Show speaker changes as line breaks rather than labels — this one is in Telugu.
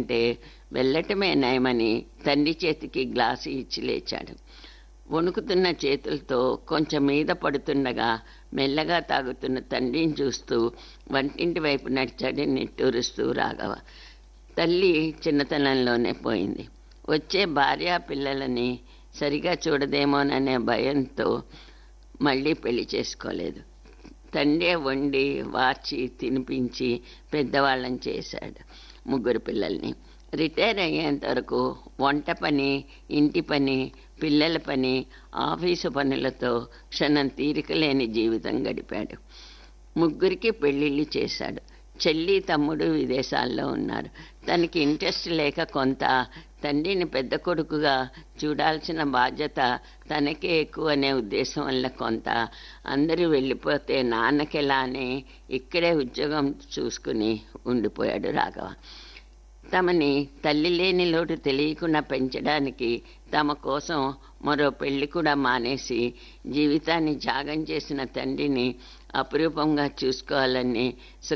కంటే వెళ్ళటమే నయమని తండ్రి చేతికి గ్లాసు ఇచ్చి లేచాడు వణుకుతున్న చేతులతో కొంచెం మీద పడుతుండగా మెల్లగా తాగుతున్న తండ్రిని చూస్తూ వంటింటి వైపు నడిచాడు నిట్టూరుస్తూ రాఘవ తల్లి చిన్నతనంలోనే పోయింది వచ్చే భార్య పిల్లలని సరిగా చూడదేమోననే భయంతో మళ్ళీ పెళ్లి చేసుకోలేదు తండ్రి వండి వార్చి తినిపించి పెద్దవాళ్ళని చేశాడు ముగ్గురు పిల్లల్ని రిటైర్ అయ్యేంత వరకు వంట పని ఇంటి పని పిల్లల పని ఆఫీసు పనులతో క్షణం తీరిక లేని జీవితం గడిపాడు ముగ్గురికి పెళ్ళిళ్ళు చేశాడు చెల్లి తమ్ముడు విదేశాల్లో ఉన్నారు తనకి ఇంట్రెస్ట్ లేక కొంత తండ్రిని పెద్ద కొడుకుగా చూడాల్సిన బాధ్యత తనకే ఎక్కువ అనే ఉద్దేశం వల్ల కొంత అందరూ వెళ్ళిపోతే నాన్నకెలా అని ఇక్కడే ఉద్యోగం చూసుకుని ఉండిపోయాడు రాఘవ తమని తల్లి లేని లోటు తెలియకుండా పెంచడానికి తమ కోసం మరో పెళ్లి కూడా మానేసి జీవితాన్ని త్యాగం చేసిన తండ్రిని అపురూపంగా చూసుకోవాలని సుఖ